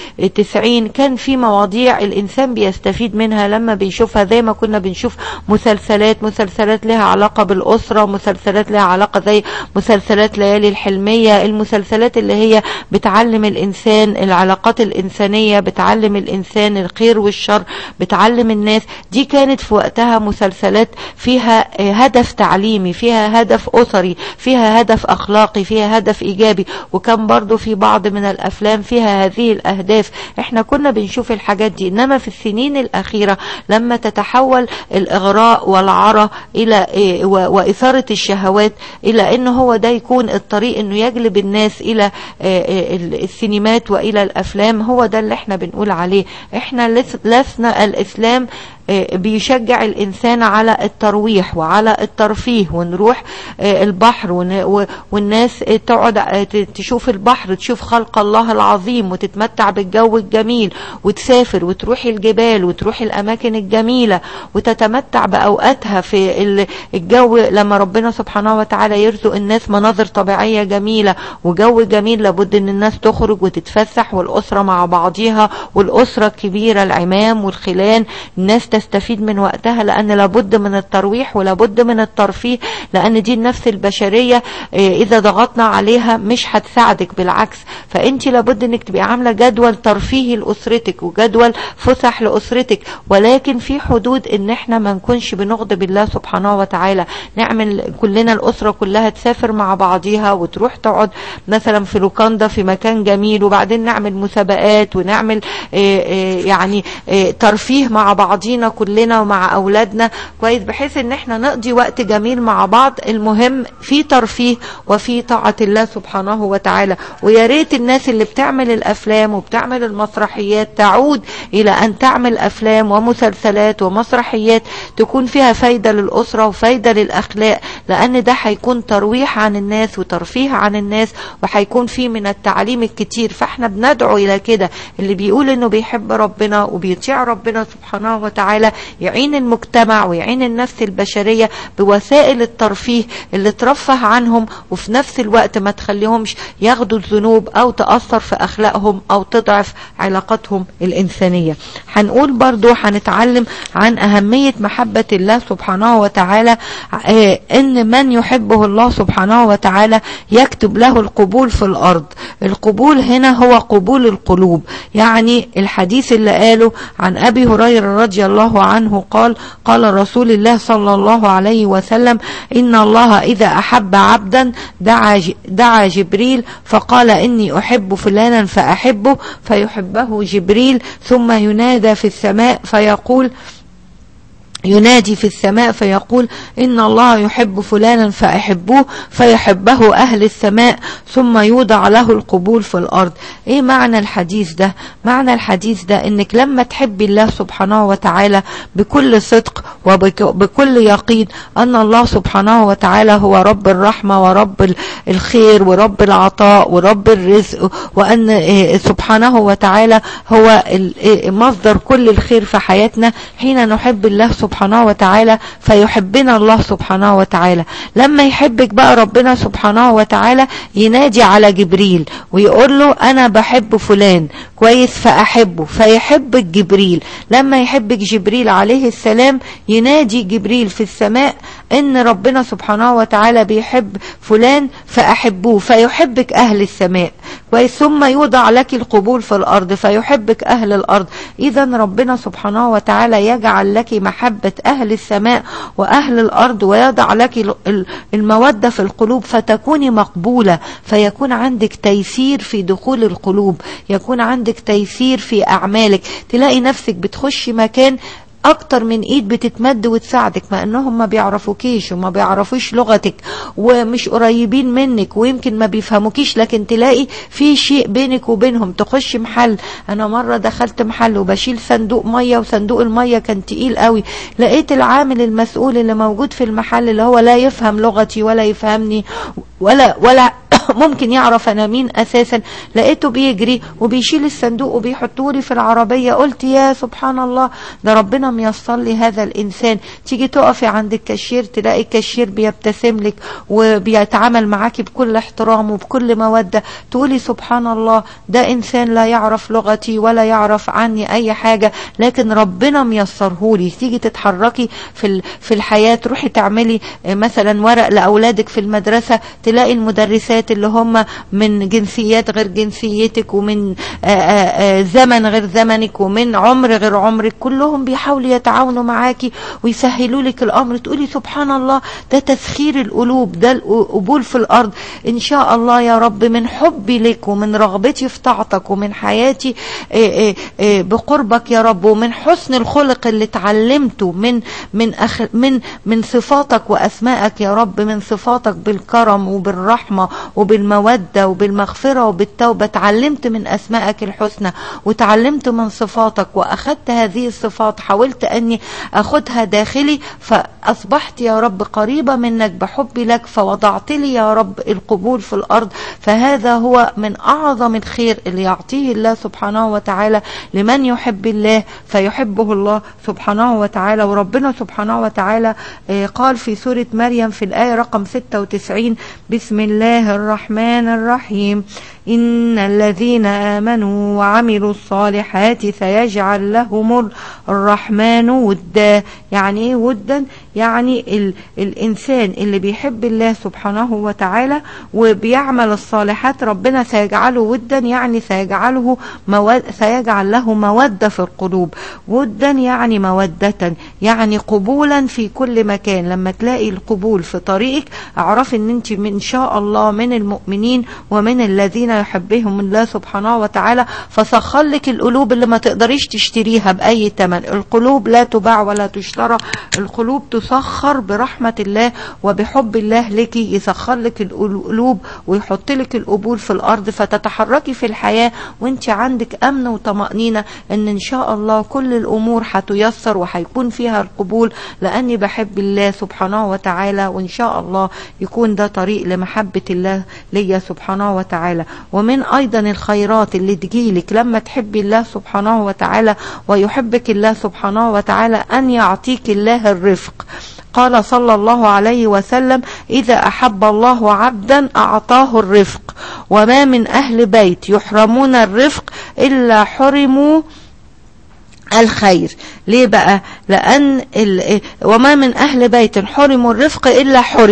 90 كان في مواضيع الإنسان بيستفيد منها لما بيشوفها زي ما كنا بنشوف مسلسلات مسلسلات لها علاقة بالأسرة مسلسلات لها علاقة زي مسلسلات ليالي الحلمية المسلسلات اللي هي بتعلم الإنسان العلاقات الإنسانية بتعلم الإنسان الخير والشر بتعلم الناس دي كانت في وقتها مسلسلات فيها هدف تعليمي فيها هدف أسري فيها هدف أخلاقي فيها هدف إيجابي وكان برضو في بعض من الأفلام فيها هذه الأهداف احنا كنا بنشوف الحاجات دي إنما في السنين الأخيرة لما تتحول الإغراء والعرى إلى وإثارة الشهوات إلى إن هو ده يكون الطريق إنه يجلب الناس إلى السينمات وإلى الأفلام هو ده اللي احنا بنقول عليه احنا لسنا الإسلام بيشجع الإنسان على الترويح وعلى الترفيه ونروح البحر والناس تقعد تشوف البحر تشوف خلق الله العظيم وتتمتع بالجو الجميل وتسافر وتروح الجبال وتروح الأماكن الجميلة وتتمتع بأوقاتها في الجو لما ربنا سبحانه وتعالى يرزق الناس مناظر طبيعية جميلة وجو جميل لابد ان الناس تخرج وتتفسح والأسرة مع بعضها والأسرة الكبيرة العمام والخلان الناس تستفيد من وقتها لأن لابد من الترويح ولابد من الترفيه لأن دي النفس البشرية إذا ضغطنا عليها مش هتساعدك بالعكس فأنت لابد أنك تبقى عاملة جدول ترفيهي لأسرتك وجدول فسح لأسرتك ولكن في حدود أن احنا ما نكونش بنغضب الله سبحانه وتعالى نعمل كلنا الأسرة كلها تسافر مع بعضيها وتروح تقعد مثلا في لوكاندا في مكان جميل وبعدين نعمل مسابقات ونعمل يعني ترفيه مع بعضينا كلنا ومع أولادنا كويس بحيث ان احنا نقضي وقت جميل مع بعض المهم في ترفيه وفي طاعة الله سبحانه وتعالى ويا ريت الناس اللي بتعمل الأفلام وبتعمل المسرحيات تعود إلى أن تعمل أفلام ومسلسلات ومسرحيات تكون فيها فايدة للأسرة وفايدة للأخلاق لأن ده هيكون ترويح عن الناس وترفيه عن الناس وهيكون فيه من التعليم الكتير فاحنا بندعو إلى كده اللي بيقول إنه بيحب ربنا وبيطيع ربنا سبحانه وتعالى يعين المجتمع ويعين النفس البشرية بوسائل الترفيه اللي ترفه عنهم وفي نفس الوقت ما تخليهمش ياخدوا الذنوب أو تأثر في أخلاقهم أو تضعف علاقاتهم الإنسانية هنقول برضو هنتعلم عن أهمية محبة الله سبحانه وتعالى اه إن من يحبه الله سبحانه وتعالى يكتب له القبول في الأرض القبول هنا هو قبول القلوب يعني الحديث اللي قاله عن أبي هريرة رضي الله عنه قال قال رسول الله صلى الله عليه وسلم إن الله إذا أحب عبدا دعا, دعا جبريل فقال إني أحب فلانا فأحبه فيحبه جبريل ثم ينادى في السماء فيقول ينادي في السماء فيقول إن الله يحب فلانا فأحبوه فيحبه أهل السماء ثم يوضع له القبول في الأرض إيه معنى الحديث ده معنى الحديث ده إنك لما تحبي الله سبحانه وتعالى بكل صدق وبكل يقين أن الله سبحانه وتعالى هو رب الرحمة ورب الخير ورب العطاء ورب الرزق وأن سبحانه وتعالى هو مصدر كل الخير في حياتنا حين نحب الله سبحانه سبحانه وتعالى فيحبنا الله سبحانه وتعالى لما يحبك بقى ربنا سبحانه وتعالى ينادي على جبريل ويقول له انا بحب فلان كويس فاحبه فيحبك جبريل لما يحبك جبريل عليه السلام ينادي جبريل في السماء ان ربنا سبحانه وتعالى بيحب فلان فاحبوه فيحبك اهل السماء كويس ثم يوضع لك القبول في الارض فيحبك اهل الارض اذا ربنا سبحانه وتعالى يجعل لك محبة اهل السماء واهل الارض ويضع لك المودة في القلوب فتكوني مقبولة فيكون عندك تيسير في دخول القلوب يكون عندك تيسير في اعمالك تلاقي نفسك بتخش مكان اكتر من ايد بتتمد وتساعدك مع انهم ما بيعرفوكيش وما بيعرفوش لغتك ومش قريبين منك ويمكن ما بيفهموكيش لكن تلاقي في شيء بينك وبينهم تخش محل انا مرة دخلت محل وبشيل صندوق مية وصندوق المية كان تقيل قوي لقيت العامل المسؤول اللي موجود في المحل اللي هو لا يفهم لغتي ولا يفهمني ولا ولا ممكن يعرف انا مين اساسا لقيته بيجري وبيشيل الصندوق وبيحطه لي في العربية قلت يا سبحان الله ده ربنا ميسر لي هذا الانسان تيجي تقفي عند الكاشير تلاقي الكاشير بيبتسم لك وبيتعامل معاكي بكل احترام وبكل مودة تقولي سبحان الله ده انسان لا يعرف لغتي ولا يعرف عني اي حاجة لكن ربنا ميسره لي تيجي تتحركي في في الحياة تروحي تعملي مثلا ورق لاولادك في المدرسة تلاقي المدرسات اللي هم من جنسيات غير جنسيتك ومن آآ آآ زمن غير زمنك ومن عمر غير عمرك كلهم بيحاولوا يتعاونوا معاكي ويسهلوا لك الامر تقولي سبحان الله ده تسخير القلوب ده القبول في الارض ان شاء الله يا رب من حبي لك ومن رغبتي في طاعتك ومن حياتي آآ بقربك يا رب ومن حسن الخلق اللي اتعلمته من من أخ من من صفاتك واسمائك يا رب من صفاتك بالكرم وبالرحمه وبالمودة وبالمغفرة وبالتوبة تعلمت من أسمائك الحسنى وتعلمت من صفاتك وأخذت هذه الصفات حاولت أني أخذها داخلي فأصبحت يا رب قريبة منك بحبي لك فوضعت لي يا رب القبول في الأرض فهذا هو من أعظم الخير اللي يعطيه الله سبحانه وتعالى لمن يحب الله فيحبه الله سبحانه وتعالى وربنا سبحانه وتعالى قال في سورة مريم في الآية رقم 96 بسم الله الرحمن الرحيم إن الذين آمنوا وعملوا الصالحات سيجعل لهم الرحمن ودا يعني ايه ودا يعني ال الإنسان اللي بيحب الله سبحانه وتعالى وبيعمل الصالحات ربنا سيجعله ودا يعني سيجعله مود سيجعل له مودة في القلوب ودا يعني مودة يعني قبولا في كل مكان لما تلاقي القبول في طريقك اعرف ان انت من شاء الله من المؤمنين ومن الذين يحبهم الله سبحانه وتعالى فسخر لك القلوب اللي ما تقدريش تشتريها بأي ثمن القلوب لا تباع ولا تشترى القلوب تسخر برحمة الله وبحب الله لك يسخر لك القلوب ويحط لك القبول في الأرض فتتحركي في الحياة وانت عندك أمن وطمأنينة ان ان شاء الله كل الأمور هتيسر وهيكون فيها القبول لأني بحب الله سبحانه وتعالى وان شاء الله يكون ده طريق لمحبة الله ليا سبحانه وتعالى ومن أيضا الخيرات اللي تجيلك لما تحبي الله سبحانه وتعالى ويحبك الله سبحانه وتعالى أن يعطيك الله الرفق قال صلى الله عليه وسلم إذا أحب الله عبدا أعطاه الرفق وما من أهل بيت يحرمون الرفق إلا حرموا الخير ليه بقى لأن وما من أهل بيت حرموا الرفق إلا حرموا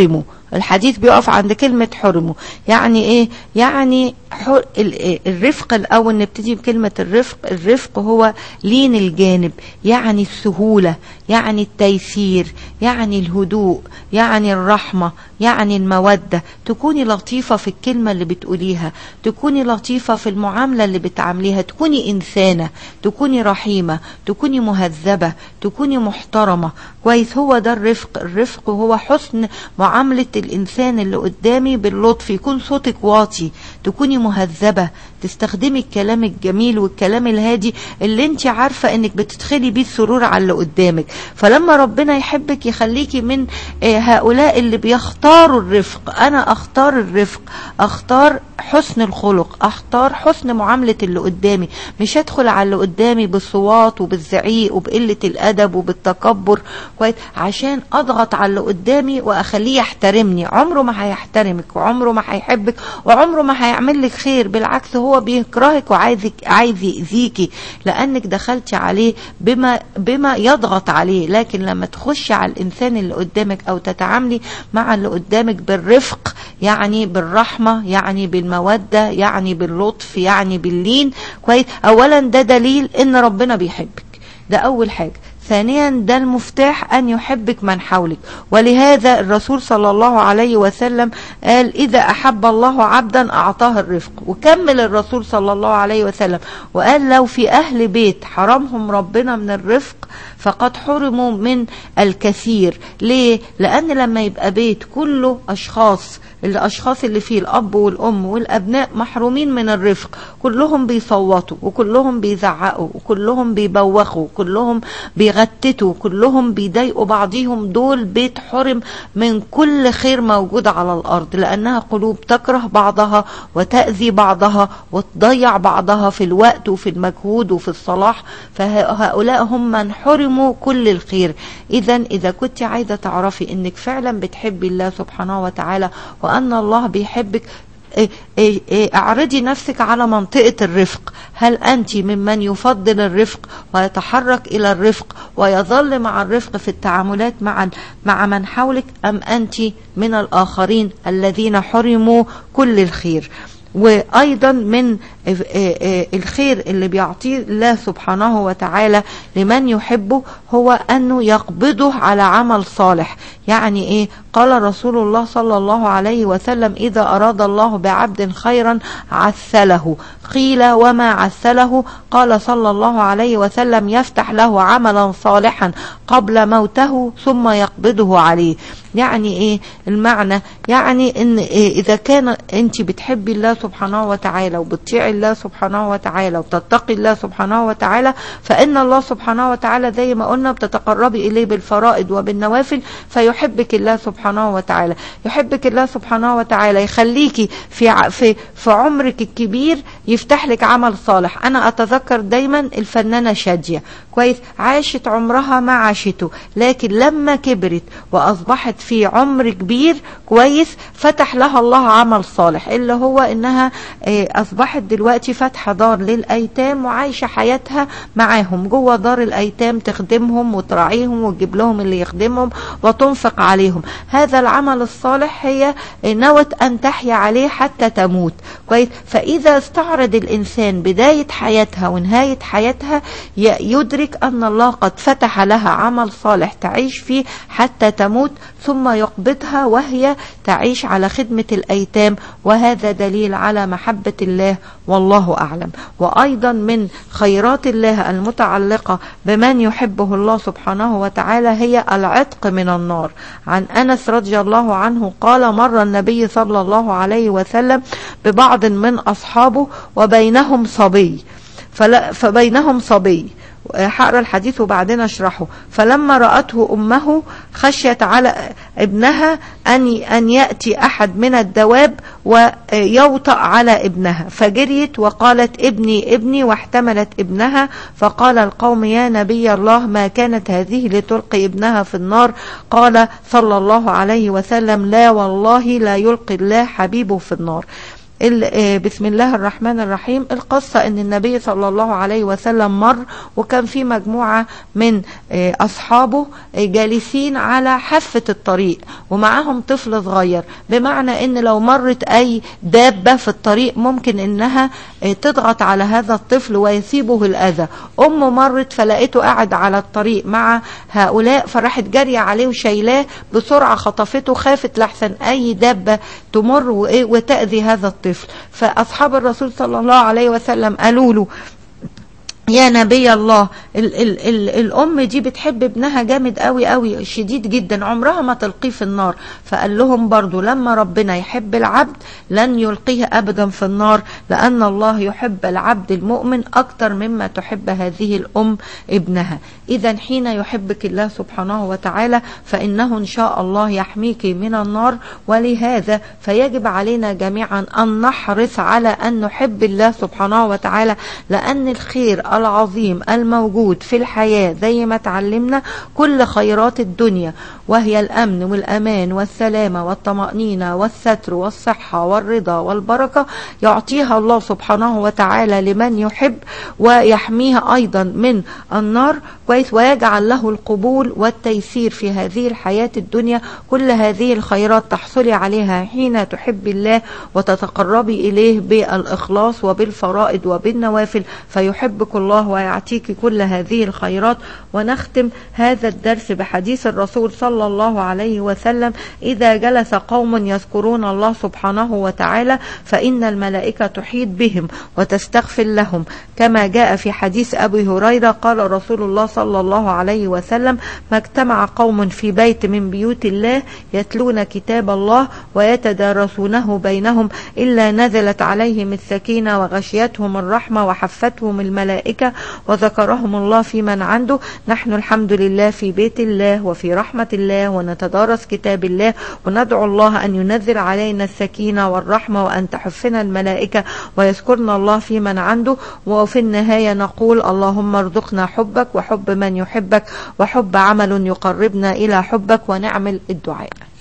الحديث بيقف عند كلمة حرموا يعني ايه يعني حر الرفق الاول نبتدي بكلمة الرفق الرفق هو لين الجانب يعني السهولة يعني التيسير يعني الهدوء يعني الرحمة يعني المودة تكوني لطيفة في الكلمة اللي بتقوليها تكوني لطيفة في المعاملة اللي بتعامليها تكوني إنسانة تكوني رحيمة تكوني مهذبة تكوني محترمة كويس هو ده الرفق الرفق هو حسن معاملة الإنسان اللي قدامي باللطف يكون صوتك واطي تكوني مهذبة تستخدمي الكلام الجميل والكلام الهادي اللي انت عارفة انك بتدخلي بيه السرور على اللي قدامك فلما ربنا يحبك يخليكي من هؤلاء اللي بيختاروا الرفق انا اختار الرفق اختار حسن الخلق اختار حسن معاملة اللي قدامي مش ادخل على اللي قدامي بالصوات وبالزعيق وبقلة الادب وبالتكبر كويس عشان اضغط على اللي قدامي واخليه يحترمني عمره ما هيحترمك وعمره ما هيحبك وعمره ما هيعمل لك خير بالعكس هو بيكرهك وعايزك عايز يأذيكي لانك دخلتي عليه بما بما يضغط عليه لكن لما تخشي على الانسان اللي قدامك او تتعاملي مع اللي قدامك بالرفق يعني بالرحمة يعني بالمودة يعني باللطف يعني باللين كويس اولا ده دليل ان ربنا بيحبك ده اول حاجة ثانيا ده المفتاح أن يحبك من حولك ولهذا الرسول صلى الله عليه وسلم قال إذا أحب الله عبدا أعطاه الرفق وكمل الرسول صلى الله عليه وسلم وقال لو في أهل بيت حرمهم ربنا من الرفق فقد حرموا من الكثير ليه؟ لأن لما يبقى بيت كله أشخاص الأشخاص اللي فيه الأب والأم والأبناء محرومين من الرفق كلهم بيصوتوا وكلهم بيزعقوا وكلهم بيبوخوا وكلهم بيغتتوا كلهم بيضايقوا بعضيهم دول بيت حرم من كل خير موجود على الأرض لأنها قلوب تكره بعضها وتأذي بعضها وتضيع بعضها في الوقت وفي المجهود وفي الصلاح فهؤلاء هم من حرموا كل الخير إذا إذا كنت عايزة تعرفي إنك فعلا بتحبي الله سبحانه وتعالى وأن الله بيحبك اعرضي نفسك على منطقة الرفق هل أنت ممن يفضل الرفق ويتحرك إلى الرفق ويظل مع الرفق في التعاملات مع مع من حولك أم أنت من الآخرين الذين حرموا كل الخير وأيضا من الخير اللي بيعطيه الله سبحانه وتعالى لمن يحبه هو أنه يقبضه على عمل صالح يعني إيه قال رسول الله صلى الله عليه وسلم إذا أراد الله بعبد خيرا عسله قيل وما عسله قال صلى الله عليه وسلم يفتح له عملا صالحا قبل موته ثم يقبضه عليه يعني ايه المعنى يعني ان إيه اذا كان انت بتحبي الله سبحانه وتعالى وبتطيعي الله سبحانه وتعالى وتتقي الله سبحانه وتعالى فان الله سبحانه وتعالى زي ما قلنا بتتقربي اليه بالفرائض وبالنوافل فيحبك الله سبحانه وتعالى يحبك الله سبحانه وتعالى يخليكي في في في عمرك الكبير يفتح لك عمل صالح انا اتذكر دايما الفنانه شاديه كويس عاشت عمرها ما عاشته لكن لما كبرت واصبحت في عمر كبير كويس فتح لها الله عمل صالح اللي هو انها اصبحت دلوقتي فاتحه دار للايتام وعايشه حياتها معاهم جوه دار الايتام تخدمهم وتراعيهم وتجيب لهم اللي يخدمهم وتنفق عليهم هذا العمل الصالح هي نوت ان تحيا عليه حتى تموت كويس فاذا استعرض الانسان بدايه حياتها ونهايه حياتها يدرك ان الله قد فتح لها عمل صالح تعيش فيه حتى تموت ثم يقبضها وهي تعيش على خدمة الأيتام وهذا دليل على محبة الله والله أعلم وأيضا من خيرات الله المتعلقة بمن يحبه الله سبحانه وتعالى هي العتق من النار عن أنس رضي الله عنه قال مر النبي صلى الله عليه وسلم ببعض من أصحابه وبينهم صبي فلا فبينهم صبي هقرا الحديث وبعدين اشرحه فلما رأته أمه خشيت على ابنها أن أن يأتي أحد من الدواب ويوطأ على ابنها فجريت وقالت ابني ابني واحتملت ابنها فقال القوم يا نبي الله ما كانت هذه لتلقي ابنها في النار قال صلى الله عليه وسلم لا والله لا يلقي الله حبيبه في النار بسم الله الرحمن الرحيم القصة ان النبي صلى الله عليه وسلم مر وكان في مجموعة من اصحابه جالسين على حافة الطريق ومعاهم طفل صغير بمعنى ان لو مرت اي دابة في الطريق ممكن انها تضغط على هذا الطفل ويسيبه الاذى امه مرت فلقيته قاعد على الطريق مع هؤلاء فراحت جارية عليه وشايلاه بسرعة خطفته خافت لحسن اي دابة تمر وتأذي هذا الطفل فاصحاب الرسول صلى الله عليه وسلم قالوا له يا نبي الله ال ال ال الام دي بتحب ابنها جامد قوي قوي شديد جدا عمرها ما تلقيه في النار فقال لهم برضو لما ربنا يحب العبد لن يلقيه ابدا في النار لان الله يحب العبد المؤمن اكتر مما تحب هذه الام ابنها اذا حين يحبك الله سبحانه وتعالى فانه ان شاء الله يحميك من النار ولهذا فيجب علينا جميعا ان نحرص على ان نحب الله سبحانه وتعالى لان الخير العظيم الموجود في الحياة زي ما تعلمنا كل خيرات الدنيا وهي الأمن والأمان والسلامة والطمأنينة والستر والصحة والرضا والبركة يعطيها الله سبحانه وتعالى لمن يحب ويحميها أيضا من النار كويس ويجعل له القبول والتيسير في هذه الحياة الدنيا كل هذه الخيرات تحصلي عليها حين تحب الله وتتقربي إليه بالإخلاص وبالفرائض وبالنوافل فيحبك الله ويعطيك كل هذه الخيرات ونختم هذا الدرس بحديث الرسول صلى الله عليه وسلم إذا جلس قوم يذكرون الله سبحانه وتعالى فإن الملائكة تحيط بهم وتستغفر لهم كما جاء في حديث أبي هريرة قال رسول الله صلى الله عليه وسلم ما اجتمع قوم في بيت من بيوت الله يتلون كتاب الله ويتدارسونه بينهم إلا نزلت عليهم السكينة وغشيتهم الرحمة وحفتهم الملائكة وذكرهم الله في من عنده نحن الحمد لله في بيت الله وفي رحمة الله ونتدارس كتاب الله وندعو الله أن ينزل علينا السكينة والرحمة وأن تحفنا الملائكة ويذكرنا الله في من عنده وفي النهاية نقول اللهم ارزقنا حبك وحب من يحبك وحب عمل يقربنا إلى حبك ونعمل الدعاء